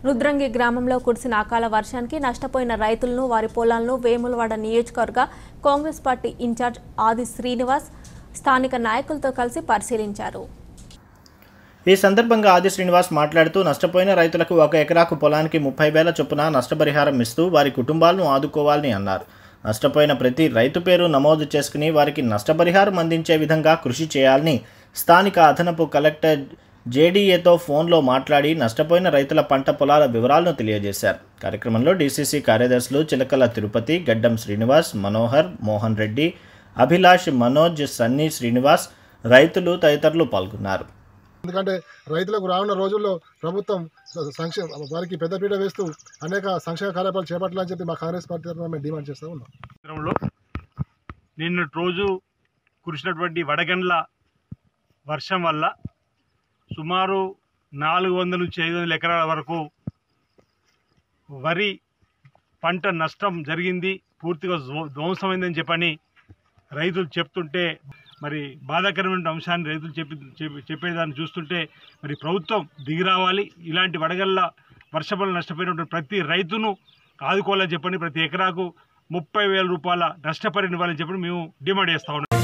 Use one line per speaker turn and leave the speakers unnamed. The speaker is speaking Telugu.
రుద్రంగి గ్రామంలో కురిసిన అకాల వర్షానికి నష్టపోయిన రైతులను వారి పొలాలను వేములవాడ నియోజకవర్గ కాంగ్రెస్ పార్టీ ఇన్ఛార్జ్ ఆది శ్రీనివాస్ స్థానిక నాయకులతో కలిసి పరిశీలించారు
ఈ సందర్భంగా ఆది శ్రీనివాస్ మాట్లాడుతూ నష్టపోయిన రైతులకు ఒక ఎకరాకు పొలానికి ముప్పై వేల చొప్పున నష్టపరిహారం ఇస్తూ వారి కుటుంబాలను ఆదుకోవాలని అన్నారు నష్టపోయిన ప్రతి రైతు పేరు నమోదు చేసుకుని వారికి నష్టపరిహారం అందించే విధంగా కృషి చేయాలని స్థానిక అదనపు కలెక్టర్ జేడీఏతో ఫోన్లో మాట్లాడి నష్టపోయిన రైతుల పంట పొలాల వివరాలను తెలియజేశారు కార్యక్రమంలో డీసీసీ కార్యదర్శులు చిలకల తిరుపతి గడ్డం శ్రీనివాస్ మనోహర్ మోహన్ రెడ్డి అభిలాష్ మనోజ్ సన్నీ శ్రీనివాస్ రైతులు తదితరులు పాల్గొన్నారు
ఎందుకంటే రైతులకు రానున్న రోజుల్లో ప్రభుత్వం స- సంక్షేమ వారికి పెద్దపీట వేస్తూ అనేక సంక్షేమ కార్యక్రమాలు చేపట్టాలని చెప్పి మా కాంగ్రెస్ పార్టీ తరఫున మేము డిమాండ్ చేస్తూ ఉన్నాం
సంవత్సరంలో నిన్నటి రోజు కురిసినటువంటి వడగండ్ల వర్షం వల్ల సుమారు నాలుగు వందల నుంచి ఐదు వందల ఎకరాల వరకు వరి పంట నష్టం జరిగింది పూర్తిగా ధ్వ- ధ్వంసమైందని చెప్పని రైతులు చెప్తుంటే మరి బాధాకరమైన అంశాన్ని రైతులు చెప్పి చెప్పి- చెప్పేదాన్ని చూస్తుంటే మరి ప్రభుత్వం దిగి రావాలి ఇలాంటి వడగళ్ళ వర్షం నష్టపోయినటువంటి ప్రతి రైతును ఆదుకోవాలని చెప్పని ప్రతి ఎకరాకు ముప్పై వేల రూపాయల నష్టపరిహారం ఇవ్వాలని చెప్పి మేము డిమాండ్ చేస్తా ఉన్నాం